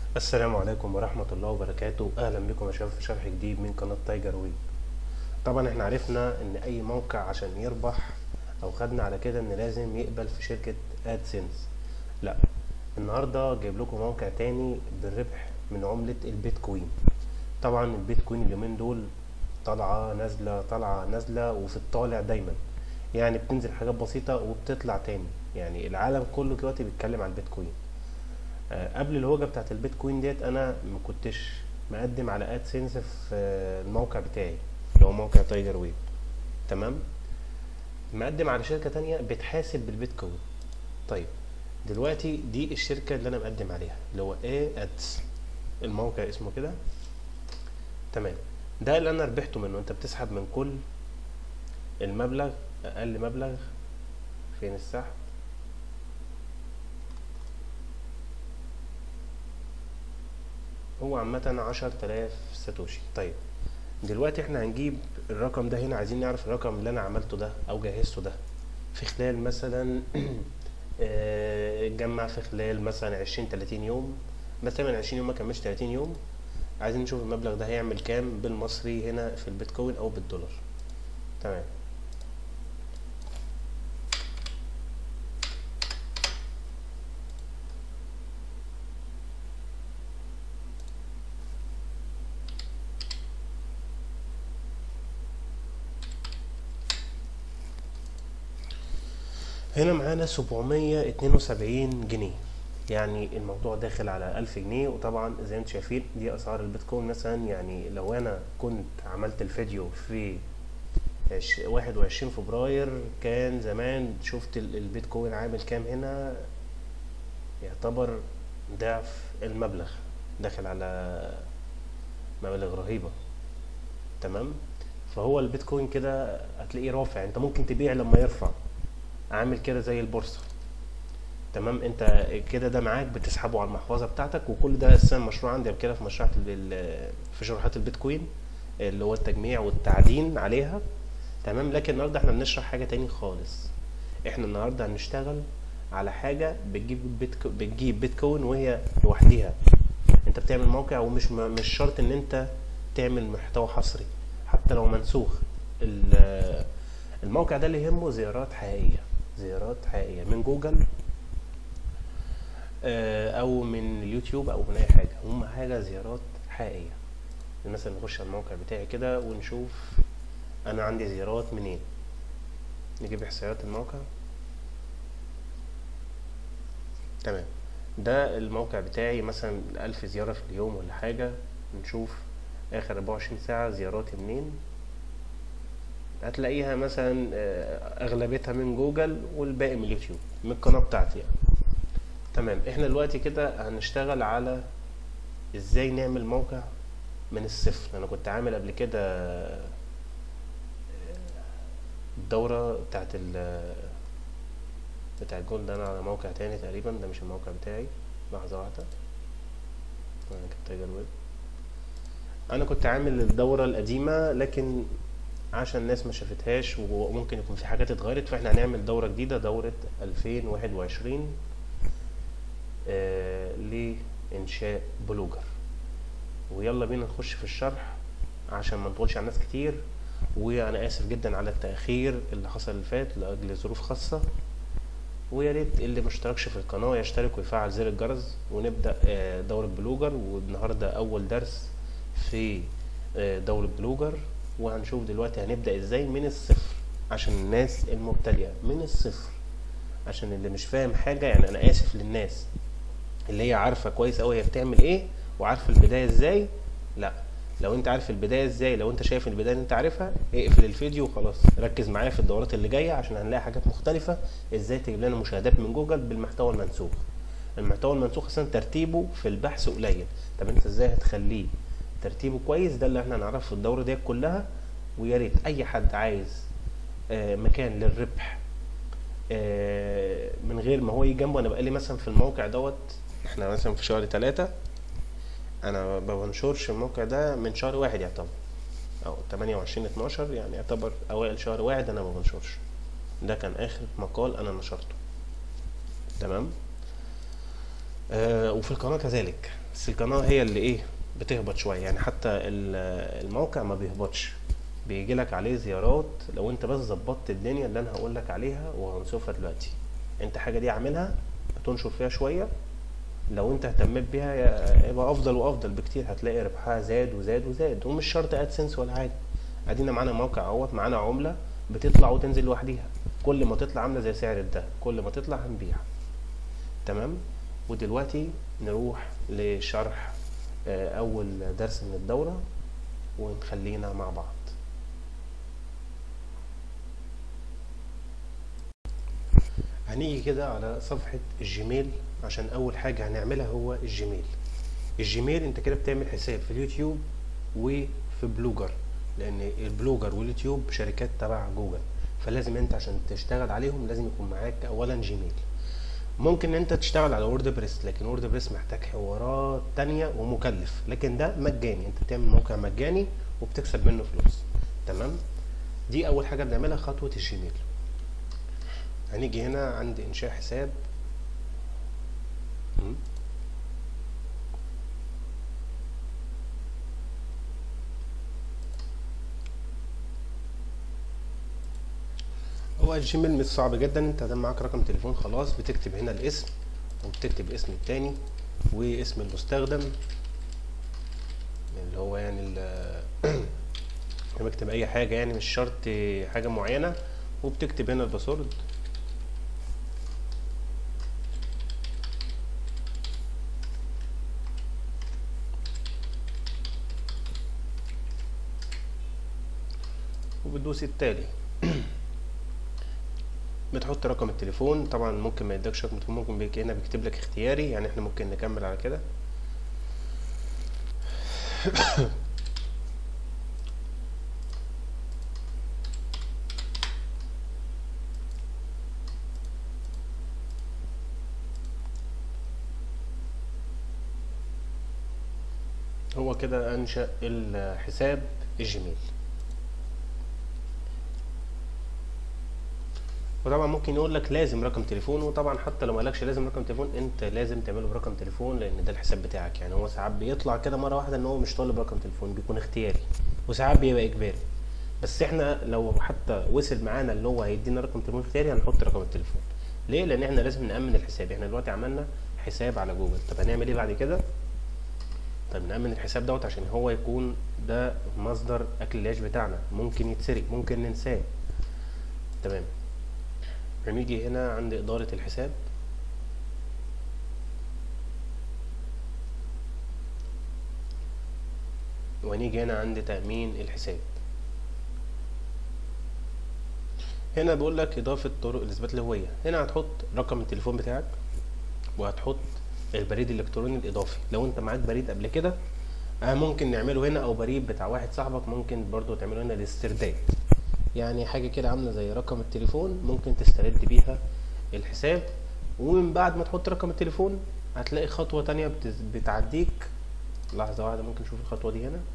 السلام عليكم ورحمة الله وبركاته أهلا بكم يا شباب في شرح جديد من قناة تايجر ويب طبعا احنا عرفنا ان اي موقع عشان يربح او خدنا على كده ان لازم يقبل في شركة ادسنس لا النهاردة جايب لكم موقع تاني بالربح من عملة البيتكوين طبعا البيتكوين اليومين دول طالعة نازلة طالعة نازلة وفي الطالع دايما يعني بتنزل حاجات بسيطة وبتطلع تاني يعني العالم كله دلوقتي بيتكلم عن البيتكوين آه، قبل الهوجة بتاعت البيتكوين ديت انا ما كنتش مقدم على ادسنس في آه، الموقع بتاعي اللي هو موقع تايجر ويب تمام مقدم على شركة تانية بتحاسب بالبيتكوين طيب دلوقتي دي الشركة اللي انا مقدم عليها اللي هو ايه ادس الموقع اسمه كده تمام ده اللي انا ربحته منه انت بتسحب من كل المبلغ اقل مبلغ فين السحب هو عامة عشر تلاف ساتوشي طيب دلوقتي احنا هنجيب الرقم ده هنا عايزين نعرف الرقم اللي انا عملته ده او جهزته ده في خلال مثلا آه، اتجمع في خلال مثلا عشرين تلاتين يوم مثلا عشرين يوم ما كملش تلاتين يوم عايزين نشوف المبلغ ده هيعمل كام بالمصري هنا في البيتكوين او بالدولار تمام هنا معانا 772 جنيه يعني الموضوع داخل على 1000 جنيه وطبعا زي ما انتم شايفين دي اسعار البيتكوين مثلا يعني لو انا كنت عملت الفيديو في عش- 21 فبراير كان زمان شفت ال- البيتكوين عامل كام هنا يعتبر ضعف المبلغ داخل على مبالغ رهيبة تمام فهو البيتكوين كده هتلاقيه رافع انت ممكن تبيع لما يرفع عامل كده زي البورصة تمام انت كده ده معاك بتسحبه على المحفظة بتاعتك وكل ده اساسا مشروع عندي قبل كده في مشروعات ال- ال- في شروحات البيتكوين اللي هو التجميع والتعدين عليها تمام لكن النهارده احنا بنشرح حاجة تاني خالص احنا النهارده هنشتغل على حاجة بتجيب بيتكو بتجيب بيتكوين وهي لوحديها انت بتعمل موقع ومش م- مش شرط ان انت تعمل محتوى حصري حتى لو منسوخ ال- الموقع ده اللي يهمه زيارات حقيقية زيارات حقيقية من جوجل آه، او من اليوتيوب او من اي حاجة هم حاجة زيارات حقيقية مثلا نخش على الموقع بتاعي كده ونشوف انا عندي زيارات منين نجيب احصائيات الموقع تمام ده الموقع بتاعي مثلا ألف زيارة في اليوم ولا حاجة نشوف آخر 24 ساعة زياراتي منين هتلاقيها مثلا آه، أغلبيتها من جوجل والباقي من اليوتيوب من القناة بتاعتي يعني تمام احنا دلوقتي كده هنشتغل على ازاي نعمل موقع من الصفر انا كنت عامل قبل كده آه، الدورة بتاعت ال بتاع الجول ده انا على موقع تاني تقريبا ده مش الموقع بتاعي لحظة واحدة انا كنت تايجر ويب انا كنت عامل الدورة القديمة لكن عشان الناس ما شافتهاش وممكن يكون في حاجات اتغيرت فاحنا هنعمل دورة جديدة دورة 2021 آه لإنشاء بلوجر ويلا بينا نخش في الشرح عشان ما نطولش على الناس كتير وانا اسف جدا على التأخير اللي حصل اللي فات لأجل ظروف خاصة ويا ريت اللي مشتركش في القناة يشترك ويفعل زر الجرس ونبدأ آه، دورة بلوجر والنهاردة أول درس في آه، دورة بلوجر وهنشوف دلوقتي هنبدأ ازاي من الصفر عشان الناس المبتدئة من الصفر عشان اللي مش فاهم حاجة يعني أنا آسف للناس اللي هي عارفة كويس أوي هي بتعمل ايه وعارفة البداية ازاي لا لو انت عارف البداية ازاي لو انت شايف البداية اللي انت عارفها اقفل الفيديو وخلاص ركز معايا في الدورات اللي جاية عشان هنلاقي حاجات مختلفة ازاي تجيب لنا مشاهدات من جوجل بالمحتوى المنسوخ المحتوى المنسوخ اصلا ترتيبه في البحث قليل طب انت ازاي هتخليه ترتيبه كويس ده اللي احنا هنعرفه في الدورة دي كلها ويا ريت اي حد عايز آه، مكان للربح آه، من غير ما هو يجي جنبه انا بقالي مثلا في الموقع دوت احنا مثلا في شهر ثلاثة انا ما بنشرش الموقع ده من شهر واحد يعتبر او 28 12 يعني يعتبر اوائل شهر واحد انا ما بنشرش ده كان اخر مقال انا نشرته تمام آه وفي القناه كذلك بس القناه هي اللي ايه بتهبط شويه يعني حتى ال- الموقع ما بيهبطش بيجي لك عليه زيارات لو انت بس ظبطت الدنيا اللي انا هقول لك عليها وهنشوفها دلوقتي انت حاجه دي عاملها هتنشر فيها شويه لو انت اهتميت بيها يبقى افضل وافضل بكتير هتلاقي ربحها زاد وزاد وزاد ومش شرط ادسنس ولا حاجه ادينا معانا موقع اهوت معانا عمله بتطلع وتنزل لوحديها كل ما تطلع عامله زي سعر الذهب كل ما تطلع هنبيع تمام ودلوقتي نروح لشرح آه، اول درس من الدوره ونخلينا مع بعض هنيجي كده على صفحة الجيميل عشان أول حاجة هنعملها هو الجيميل الجيميل أنت كده بتعمل حساب في اليوتيوب وفي بلوجر لأن البلوجر واليوتيوب شركات تبع جوجل فلازم أنت عشان تشتغل عليهم لازم يكون معاك أولا جيميل ممكن انت تشتغل على وورد بريس لكن وورد بريس محتاج حوارات تانية ومكلف لكن ده مجاني انت بتعمل موقع مجاني وبتكسب منه فلوس تمام دي اول حاجة بنعملها خطوة الجيميل هنيجي هنا عند انشاء حساب م. هو الجيميل مش صعب جدا انت ده معاك رقم تليفون خلاص بتكتب هنا الاسم وبتكتب اسم التاني واسم المستخدم اللي هو يعني ال بكتب اي حاجة يعني مش شرط حاجة معينة وبتكتب هنا الباسورد وبتدوس التالي بتحط رقم التليفون طبعا ممكن ما يدكش رقم التليفون ممكن بيك هنا بيكتب لك اختياري يعني احنا ممكن نكمل على كده هو كده انشأ الحساب الجيميل وطبعا ممكن يقول لك لازم رقم تليفون وطبعا حتى لو ما قالكش لازم رقم تليفون انت لازم تعمله برقم تليفون لان ده الحساب بتاعك يعني هو ساعات بيطلع كده مره واحده ان هو مش طالب رقم تليفون بيكون اختياري وساعات بيبقى اجباري بس احنا لو حتى وصل معانا اللي هو هيدينا رقم تليفون اختياري هنحط رقم التليفون ليه لان احنا لازم نامن الحساب احنا دلوقتي عملنا حساب على جوجل طب هنعمل ايه بعد كده طب نأمن الحساب دوت عشان هو يكون ده مصدر أكل العيش بتاعنا ممكن يتسرق ممكن ننساه تمام هنيجي هنا عند إدارة الحساب وهنيجي هنا عند تأمين الحساب هنا بيقول لك إضافة طرق لإثبات الهوية هنا هتحط رقم التليفون بتاعك وهتحط البريد الالكتروني الاضافي لو انت معاك بريد قبل كده آه ممكن نعمله هنا او بريد بتاع واحد صاحبك ممكن برضو تعمله هنا الاسترداد يعني حاجة كده عاملة زي رقم التليفون ممكن تسترد بيها الحساب ومن بعد ما تحط رقم التليفون هتلاقي خطوة تانية بتز- بتعديك لحظة واحدة ممكن نشوف الخطوة دي هنا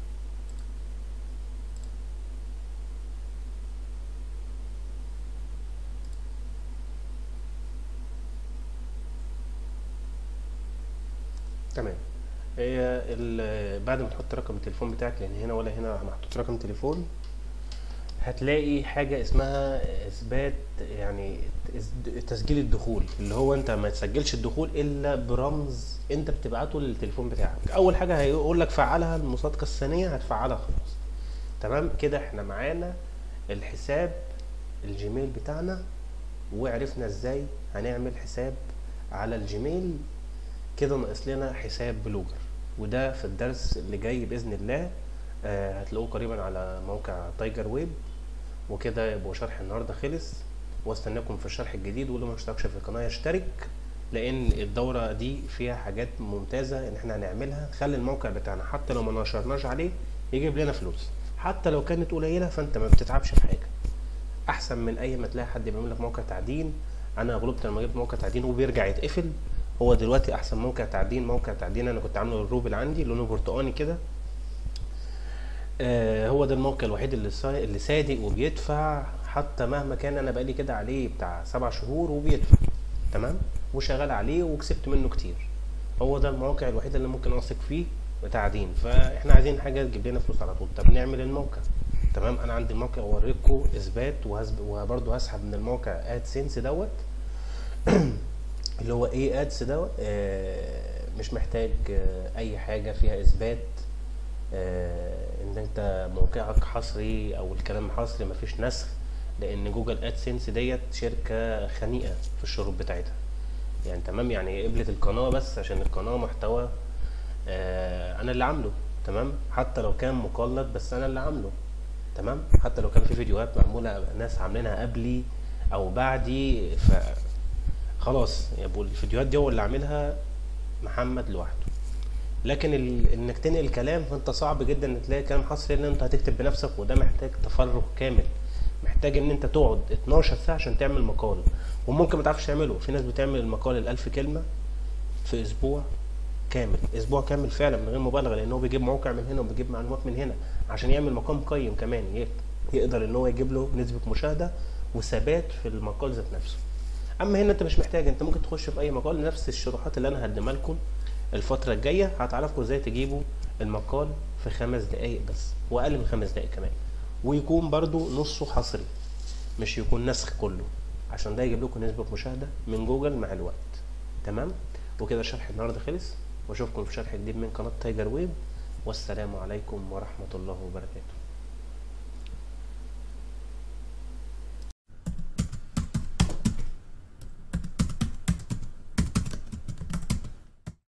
تمام هي ال- بعد ما تحط رقم التليفون بتاعك لان هنا ولا هنا محطوط رقم تليفون هتلاقي حاجة اسمها اثبات يعني تس- تسجيل الدخول اللي هو انت ما تسجلش الدخول الا برمز انت بتبعته للتليفون بتاعك اول حاجة هيقول لك فعلها المصادقة الثانية هتفعلها خلاص تمام كده احنا معانا الحساب الجيميل بتاعنا وعرفنا ازاي هنعمل حساب على الجيميل كده ناقص لنا حساب بلوجر وده في الدرس اللي جاي باذن الله آه هتلاقوه قريبا على موقع تايجر ويب وكده يبقى شرح النهارده خلص واستناكم في الشرح الجديد واللي ما اشتركش في القناه يشترك لان الدوره دي فيها حاجات ممتازه ان احنا هنعملها تخلي الموقع بتاعنا حتى لو ما نشرناش عليه يجيب لنا فلوس حتى لو كانت قليله فانت ما بتتعبش في حاجه احسن من اي ما تلاقي حد بيعمل لك موقع تعدين انا غلبت لما جبت موقع تعدين وبيرجع يتقفل هو دلوقتي احسن موقع تعدين موقع تعدين انا كنت عامله الروبل عندي لونه برتقاني كده آه هو ده الموقع الوحيد اللي صا- اللي صادق وبيدفع حتى مهما كان انا بقالي كده عليه بتاع سبع شهور وبيدفع تمام وشغال عليه وكسبت منه كتير هو ده الموقع الوحيد اللي ممكن اثق فيه بتاع دين فاحنا عايزين حاجه تجيب لنا فلوس على طول طب نعمل الموقع تمام انا عندي الموقع اوريكم اثبات وهسب... وبرضه هسحب من الموقع ادسنس دوت اللي هو ايه ادس دوت آه مش محتاج آه اي حاجه فيها اثبات آه ان انت موقعك حصري او الكلام حصري مفيش نسخ لان جوجل ادسنس ديت شركه خنيقه في الشروط بتاعتها يعني تمام يعني قبلت القناه بس عشان القناه محتوى آه انا اللي عامله تمام حتى لو كان مقلد بس انا اللي عامله تمام حتى لو كان في فيديوهات معموله ناس عاملينها قبلي او بعدي ف خلاص يبقوا الفيديوهات دي هو اللي عاملها محمد لوحده لكن ال... انك تنقل كلام فانت صعب جدا ان تلاقي كلام حصري ان انت هتكتب بنفسك وده محتاج تفرغ كامل محتاج ان انت تقعد 12 ساعه عشان تعمل مقال وممكن ما تعرفش تعمله في ناس بتعمل المقال الألف كلمه في اسبوع كامل اسبوع كامل فعلا من غير مبالغه لان هو بيجيب موقع من هنا وبيجيب معلومات من هنا عشان يعمل مقام قيم كمان يقدر ان هو يجيب له نسبه مشاهده وثبات في المقال ذات نفسه اما هنا انت مش محتاج انت ممكن تخش في اي مقال نفس الشروحات اللي انا هقدمها لكم الفتره الجايه هتعرفكم ازاي تجيبوا المقال في خمس دقائق بس واقل من خمس دقائق كمان ويكون برضو نصه حصري مش يكون نسخ كله عشان ده يجيب لكم نسبه مشاهده من جوجل مع الوقت تمام وكده شرح النهارده خلص واشوفكم في شرح جديد من قناه تايجر ويب والسلام عليكم ورحمه الله وبركاته